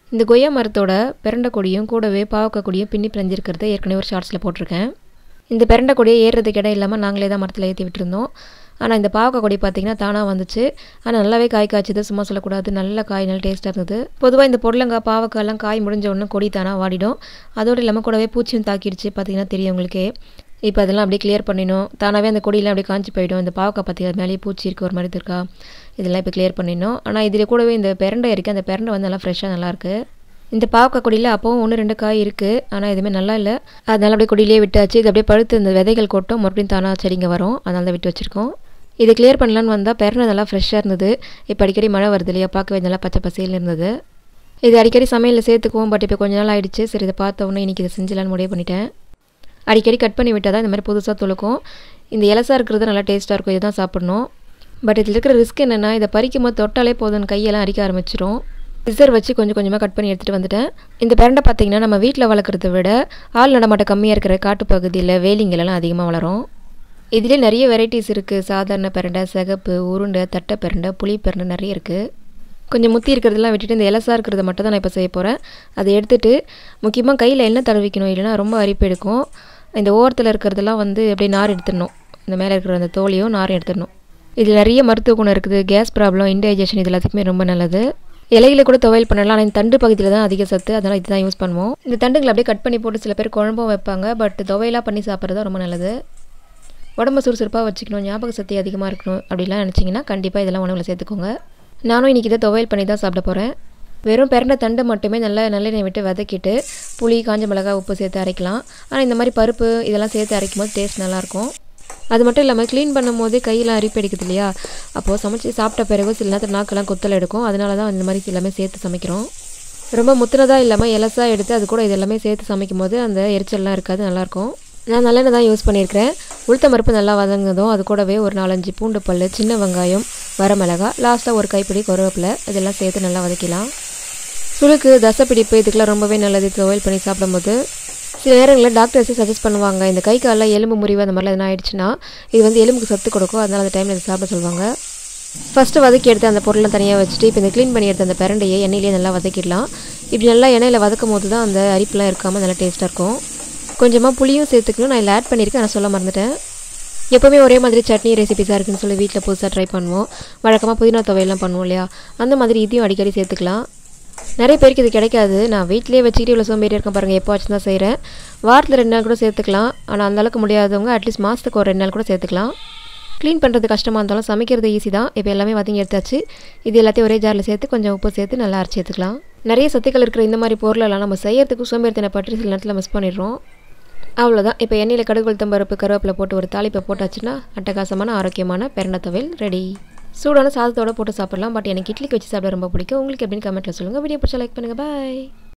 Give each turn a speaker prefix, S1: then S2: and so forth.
S1: இந்த கொய்யா மரத்தோட பிரண்டை கொடியும் கூடவே பாவக்காய் கொடியும் பின்னி பிணைஞ்சிருக்கிறத ஏற்கனவே ஒரு ஷார்ட்ஸில் போட்டிருக்கேன் இந்த பிரண்டை கொடியை ஏறுறதுக்கு இடம் இல்லாமல் நாங்களே தான் மரத்தில் ஏற்றி விட்டுருந்தோம் ஆனால் இந்த பாவக்காய் கொடி பார்த்திங்கன்னா தானாக வந்துச்சு ஆனால் நல்லாவே காய் காய்ச்சது சும்மா சொல்லக்கூடாது நல்ல காய் நல்ல டேஸ்ட்டாக இருந்தது பொதுவாக இந்த பொடலங்காய் பாவக்காய்லாம் காய் முடிஞ்ச உடனே கொடி தானாக வாடிடும் அதோடு இல்லாமல் கூடவே பூச்சியும் தாக்கிடுச்சு பார்த்திங்கன்னா தெரியும் உங்களுக்கே இப்போ அதெல்லாம் அப்படியே கிளியர் பண்ணிடணும் தானாகவே அந்த கொடியெல்லாம் அப்படியே காஞ்சி போயிடும் இந்த பாவக்காய் பார்த்திங்கன்னா மேலேயே பூச்சி இருக்குது ஒரு மாதிரி இருக்கா இதெல்லாம் இப்போ கிளியர் பண்ணிடணும் ஆனால் இதில் கூடவே இந்த பிரண்டை இருக்குது அந்த பிரண்டை வந்து நல்லா ஃப்ரெஷ்ஷாக நல்லாயிருக்கு இந்த பாவக்காய் கொடியில் அப்போவும் ஒன்று ரெண்டு காய் இருக்குது ஆனால் எதுவுமே நல்லா இல்லை அதனால அப்படியே கொடியிலே விட்டாச்சு இது அப்படியே பழுத்து இந்த விதைகள் கொட்டும் மறுபடியும் தானாக செடிங்க வரும் அதனால தான் விட்டு வச்சுருக்கோம் இதை கிளியர் பண்ணலான்னு வந்தால் பெரணை நல்லா ஃப்ரெஷ்ஷாக இருந்தது இப்போ அடிக்கடி மழை வருது இல்லையா பார்க்கவே நல்லா பச்சை பசையில் இருந்தது இது அடிக்கடி சமையலில் சேர்த்துக்குவோம் பட் இப்போ கொஞ்ச நாள் ஆயிடுச்சு சரி இதை பார்த்த உடனே இன்றைக்கி இதை செஞ்சலான்னு முடிவு பண்ணிட்டேன் அடிக்கடி கட் பண்ணி விட்டால் தான் இந்த மாதிரி புதுசாக துளுக்கும் இந்த இலசாக இருக்கிறது நல்லா டேஸ்ட்டாக இருக்கும் இதுதான் சாப்பிடணும் பட் இதில் இருக்கிற ரிஸ்க் என்னென்னா இதை பறிக்கும் போது தொட்டாலே போதும் கையெல்லாம் அரிக்க ஆரம்பிச்சிரும் சிசர் வச்சு கொஞ்சம் கொஞ்சமாக கட் பண்ணி எடுத்துகிட்டு வந்துட்டேன் இந்த பிரண்டை பார்த்திங்கன்னா நம்ம வீட்டில் வளர்க்குறத விட ஆள் நடமாட்டம் கம்மியாக இருக்கிற காட்டுப்பகுதியில் வேலிங்களெல்லாம் அதிகமாக வளரும் இதிலே நிறைய வெரைட்டிஸ் இருக்குது சாதாரண பிரண்டை சிகப்பு உருண்டை தட்டை பிரண்டை புளி பிரண்டை நிறைய இருக்குது கொஞ்சம் முத்தி இருக்கிறதெல்லாம் விட்டுட்டு இந்த இலசாக இருக்கிறத மட்டும் தான் நான் இப்போ செய்ய போகிறேன் அதை எடுத்துகிட்டு முக்கியமாக கையில் எண்ணெய் தடவிக்கணும் இல்லைன்னா ரொம்ப அரிப்பு எடுக்கும் இந்த ஓரத்தில் இருக்கிறதெல்லாம் வந்து அப்படியே நார் எடுத்துடணும் இந்த மேலே இருக்கிற அந்த தோலையும் நாரும் எடுத்துடணும் இதில் நிறைய மருத்துவ குணம் இருக்குது கேஸ் ப்ராப்ளம் இன்டைஜஷன் இது எல்லாத்துக்குமே ரொம்ப நல்லது இலையில கூட துவையல் பண்ணலாம் ஆனால் இந்த தண்டு பகுதியில் தான் அதிக சத்து அதனால் இதுதான் யூஸ் பண்ணுவோம் இந்த தண்டுங்களை அப்படியே கட் பண்ணி போட்டு சில பேர் குழம்பும் வைப்பாங்க பட் துவையலாக பண்ணி சாப்பிட்றது ரொம்ப நல்லது உடம்பு சுறுசுறுப்பாக வச்சுக்கணும் ஞாபக சக்தி அதிகமாக இருக்கணும் அப்படிலாம் நினச்சிங்கன்னா கண்டிப்பாக இதெல்லாம் உணவில் சேர்த்துக்கோங்க நானும் இன்றைக்கி இதை துவையல் பண்ணி தான் சாப்பிட போகிறேன் வெறும் பிறண்ட தண்டை மட்டுமே நல்லா நல்லெண்ணெய் விட்டு வதக்கிட்டு புளி காஞ்ச மிளகா உப்பு சேர்த்து அரைக்கலாம் ஆனால் இந்த மாதிரி பருப்பு இதெல்லாம் சேர்த்து அரைக்கும் போது டேஸ்ட் நல்லாயிருக்கும் அது மட்டும் இல்லாமல் க்ளீன் பண்ணும் போது கையெல்லாம் அரிப்பு எடுக்குது இல்லையா அப்போது சமைச்சு சாப்பிட்ட பிறகு சில நேரத்தில் நாக்கெல்லாம் கொத்தல் எடுக்கும் அதனால தான் இந்த மாதிரி எல்லாமே சேர்த்து சமைக்கிறோம் ரொம்ப முத்துனதாக இல்லாமல் எலசாக எடுத்து அது கூட இது எல்லாமே சேர்த்து சமைக்கும் போது அந்த எரிச்சல்லாம் இருக்காது நல்லாயிருக்கும் நான் நல்லெண்ணெய் தான் யூஸ் பண்ணியிருக்கிறேன் உளுத்த பருப்பு நல்லா வதங்கினதும் அது கூடவே ஒரு நாலஞ்சு பூண்டு பல் சின்ன வெங்காயம் வரமிளகா லாஸ்ட்டாக ஒரு கைப்பிடி கருவேப்பிலை இதெல்லாம் சேர்த்து நல்லா வதக்கலாம் சுளுக்கு தசைப்பிடிப்பு இதுக்கெல்லாம் ரொம்பவே நல்லது துவையல் பண்ணி சாப்பிடும்போது சில நேரங்களில் டாக்டர்ஸே சஜஸ்ட் பண்ணுவாங்க இந்த கை காலில் எலும்பு முறிவு அந்த மாதிரிலாம் எதனா ஆயிடுச்சுன்னா இது வந்து எலும்புக்கு சத்து கொடுக்கும் அதனால் அந்த டைமில் இதை சாப்பிட சொல்லுவாங்க ஃபஸ்ட்டு வதக்கி எடுத்து அந்த பொருளெலாம் தனியாக வச்சுட்டு இப்போ இந்த க்ளீன் பண்ணி எடுத்த அந்த பிரண்டையை எண்ணெயிலே நல்லா வதக்கிடலாம் இப்படி நல்லா எண்ணெயில் வதக்கும் போது தான் அந்த அரிப்புலாம் இருக்காமல் நல்லா டேஸ்ட்டாக இருக்கும் கொஞ்சமாக புளியும் சேர்த்துக்கணும் நான் இதில் ஆட் பண்ணியிருக்கேன் நான் சொல்ல மறந்துட்டேன் எப்போவுமே ஒரே மாதிரி சட்னி ரெசிபிஸாக இருக்குன்னு சொல்லி வீட்டில் புதுசாக ட்ரை பண்ணுவோம் வழக்கமாக புதினா துவையெல்லாம் பண்ணுவோம் இல்லையா அந்த மாதிரி இதையும் அடிக்கடி சேர்த்துக்கலாம் நிறைய பேருக்கு இது கிடைக்காது நான் வீட்டிலேயே வச்சுக்கிட்டு இவ்வளோ சோம்பேறி இருக்கேன் பாருங்கள் எப்போ வச்சு தான் செய்கிறேன் வாரத்தில் ரெண்டு நாள் கூட சேர்த்துக்கலாம் ஆனால் அந்தளவுக்கு முடியாதவங்க அட்லீஸ்ட் மாதத்துக்கு ஒரு ரெண்டு நாள் கூட சேர்த்துக்கலாம் க்ளீன் பண்ணுறது கஷ்டமாக இருந்தாலும் சமைக்கிறது ஈஸி தான் இப்போ எல்லாமே வதங்கி எடுத்தாச்சு இது எல்லாத்தையும் ஒரே ஜாரில் சேர்த்து கொஞ்சம் உப்பு சேர்த்து நல்லா அரைச்சி எடுத்துக்கலாம் நிறைய சத்துக்கள் இருக்கிற இந்த மாதிரி பொருளெல்லாம் நம்ம செய்யறதுக்கு சோம்பேறித்தனை பற்றி சில நேரத்தில் மிஸ் பண்ணிடுறோம் அவ்வளோதான் இப்போ எண்ணெயில் கடுகு உளுத்தம் பருப்பு கருவேப்பிலை போட்டு ஒரு தாளிப்பை போட்டாச்சுன்னா அட்டகாசமான ஆரோக்கியமான பெரண்டை துவையல் ரெடி சூடான சாதத்தோட போட்டு சாப்பிடலாம் பட் எனக்கு இட்லிக்கு வச்சு சாப்பிட ரொம்ப பிடிக்கும் உங்களுக்கு எப்படின்னு கமெண்ட்டில் சொல்லுங்கள் வீடியோ பிடிச்சா லைக் பண்ணுங்கள் பாய்